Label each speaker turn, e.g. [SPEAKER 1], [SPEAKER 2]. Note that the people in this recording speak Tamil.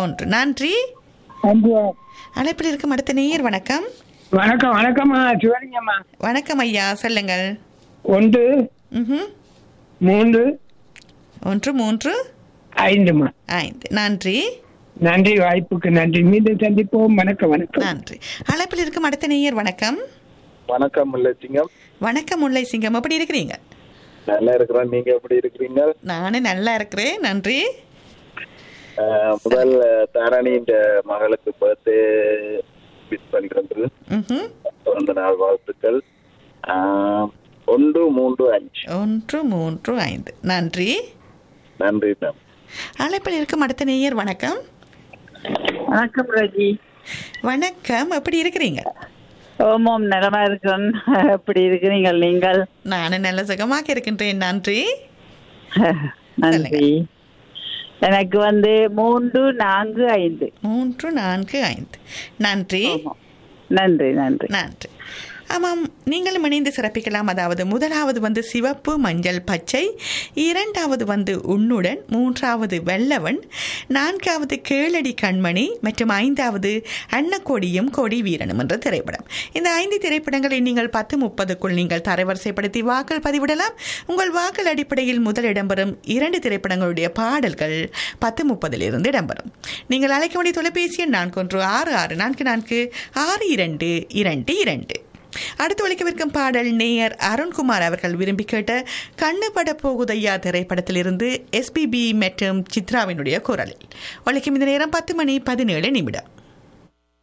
[SPEAKER 1] ஒன்று நன்றி
[SPEAKER 2] நன்றி
[SPEAKER 1] அழைப்பில் இருக்கும் அடுத்த நேயர் வணக்கம்
[SPEAKER 2] வணக்கம் வணக்கம்மா சிவலிங்கம்மா
[SPEAKER 1] வணக்கம் ஐயா சொல்லுங்கள்
[SPEAKER 2] ஒன்று
[SPEAKER 1] ம்ஹும்.
[SPEAKER 2] மூன்று
[SPEAKER 1] ஒன்று மூன்று
[SPEAKER 2] ஐந்துமா
[SPEAKER 1] ஐந்து நன்றி
[SPEAKER 2] நன்றி வாய்ப்புக்கு நன்றி மீண்டும் சந்திப்போம் வணக்கம் வணக்கம்
[SPEAKER 1] நன்றி அழைப்பில் இருக்கும் அடுத்த நேயர் வணக்கம்
[SPEAKER 3] வணக்கம் முல்லைச்சிங்கம்
[SPEAKER 1] வணக்கம் முல்லை சிங்கம் எப்படி இருக்கிறீங்க
[SPEAKER 3] நல்லா இருக்கிறோம் நீங்க எப்படி இருக்கிறீங்க
[SPEAKER 1] நானும் நல்லா இருக்கிறேன் நன்றி
[SPEAKER 3] அஹ், முதல் தாராணியின் மகளுக்கு பர்த்டே விஷ் பண்ணிக்கிறது
[SPEAKER 1] ம்ஹும்.
[SPEAKER 3] பிறந்த நாள் வாழ்த்துக்கள் அஹ், ஒன்று மூன்று அஞ்சு
[SPEAKER 1] ஒன்று மூன்று ஐந்து நன்றி
[SPEAKER 3] நன்றி மேம்
[SPEAKER 1] அழைப்பில் இருக்கும் அடுத்த நேயர் வணக்கம்
[SPEAKER 4] வணக்கம் ரஜி
[SPEAKER 1] வணக்கம் எப்படி இருக்கிறீங்க
[SPEAKER 4] ஓமோம் நலமா இருக்கிறேன் எப்படி இருக்கிறீங்க நீங்கள்
[SPEAKER 1] நானும் நல்ல சுகமாக இருக்கின்றேன் நன்றி
[SPEAKER 4] நன்றி எனக்கு வந்து மூன்று நான்கு ஐந்து
[SPEAKER 1] மூன்று நான்கு ஐந்து நன்றி
[SPEAKER 4] ஆமாம். நன்றி நன்றி
[SPEAKER 1] நன்றி ஆமாம் நீங்களும் இணைந்து சிறப்பிக்கலாம் அதாவது முதலாவது வந்து சிவப்பு மஞ்சள் பச்சை இரண்டாவது வந்து உன்னுடன் மூன்றாவது வெள்ளவன் நான்காவது கேளடி கண்மணி மற்றும் ஐந்தாவது அன்னக்கொடியும் கொடி வீரனும் என்ற திரைப்படம் இந்த ஐந்து திரைப்படங்களை நீங்கள் பத்து முப்பதுக்குள் நீங்கள் தரவரிசைப்படுத்தி வாக்கள் பதிவிடலாம் உங்கள் வாக்கள் அடிப்படையில் முதல் இடம்பெறும் இரண்டு திரைப்படங்களுடைய பாடல்கள் பத்து முப்பதில் இருந்து இடம்பெறும் நீங்கள் அழைக்க வேண்டிய தொலைபேசி எண் நான்கு ஒன்று ஆறு ஆறு நான்கு நான்கு ஆறு இரண்டு இரண்டு இரண்டு அடுத்து ஒழிக்கவிருக்கும் பாடல் நேயர் அருண்குமார் அவர்கள் விரும்பி கேட்ட கண்ணு பட போகுதையா திரைப்படத்திலிருந்து எஸ்பிபி மற்றும் சித்ராவினுடைய குரலில் ஒழிக்கும் இந்த நேரம் பத்து மணி பதினேழு நிமிடம்